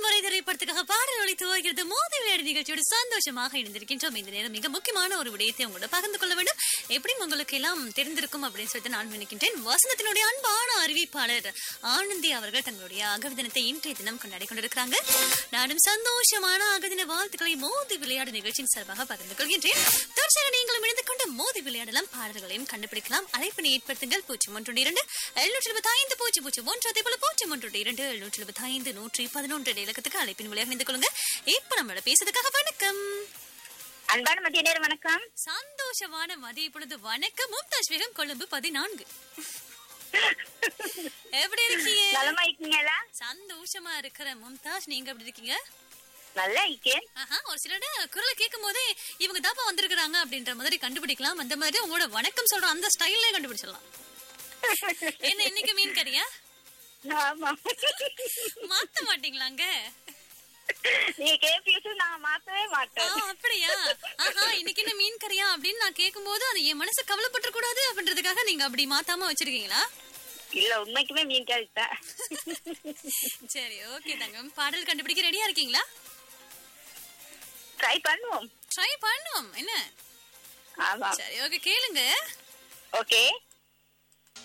முறை திரைப்படத்துக்காக பாடல் ஒளி துவகிறது மோதி விளையாடு நிகழ்ச்சியோடு சந்தோஷமாக இணைந்திருக்கின்றோம் இந்த நேரம் மிக முக்கியமான ஒரு விடயத்தை உங்களோட பகிர்ந்து கொள்ள வேண்டும் எப்படியும் உங்களுக்கு எல்லாம் தெரிந்திருக்கும் அப்படின்னு சொல்லிட்டு நான் நினைக்கின்றேன் வசந்தத்தினுடைய அன்பான அறிவிப்பாளர் ஆனந்தி அவர்கள் தங்களுடைய அகவிதனத்தை இன்றைய தினம் கொண்டாடி கொண்டிருக்கிறாங்க நானும் சந்தோஷமான அகதின வாழ்த்துக்களை மோதி விளையாடு நிகழ்ச்சியின் சார்பாக பகிர்ந்து கொள்கின்றேன் தொடர்ச்சியாக நீங்களும் இணைந்து கொண்டு மோதி விளையாடலாம் பாடல்களையும் கண்டுபிடிக்கலாம் அழைப்பினை ஏற்படுத்துங்கள் பூஜ்ஜியம் ஒன்று இரண்டு எழுநூற்றி எழுபத்தி ஐந்து பூஜ்ஜியம் பூஜ்ஜியம் ஒன்று அதே போல பூஜ்ஜியம் ஒன்று இரண்டு எழுநூற்றி எழுபத்தி ஐந்து நூற்றி பதினொன்று இலக்கத்துக்கு அழைப்பின் வழியாக இணைந்து கொள்ளுங்க இப்ப நம்மளோட பேசுறதுக்காக வணக்கம் அன்பான மதிய நேரம் வணக்கம் சந்தோஷமான மதிய பொழுது வணக்கம் மும்தாஜ் பேகம் கொழும்பு பதினான்கு எப்படி இருக்கீங்க நலமா இருக்கீங்களா சந்தோஷமா இருக்கிற மும்தாஜ் நீங்க எப்படி இருக்கீங்க நல்லா இருக்கேன் ஆஹா ஒரு சிலரோட குரலை கேட்கும் போதே இவங்க தாப்பா வந்திருக்கிறாங்க அப்படின்ற மாதிரி கண்டுபிடிக்கலாம் அந்த மாதிரி உங்களோட வணக்கம் சொல்ற அந்த ஸ்டைல்லே கண்டுபிடிச்சிடலாம் என்ன இன்னைக்கு மீன் கறியா ஆமா மாத்த மாட்டீங்களாங்க நீங்க கேபிஎஸ் நான் மாத்தவே ஆ, மாட்டேன் அப்படியா ஆஹா இன்னைக்கு என்ன மீன் கறியா அப்படின்னு நான் கேட்கும்போது அது என் மனசு கவலைப்பட்டு கூடாது அப்படின்றதுக்காக நீங்க அப்படி மாத்தாம வச்சிருக்கீங்களா இல்ல உண்மைக்குமே மீன் கேள்விட்டேன் சரி ஓகே தங்கம் பாடல் கண்டுபிடிக்க ரெடியா இருக்கீங்களா ட்ரை பண்ணுவோம் ட்ரை பண்ணுவோம் என்ன ஆமா சரி ஓகே கேளுங்க ஓகே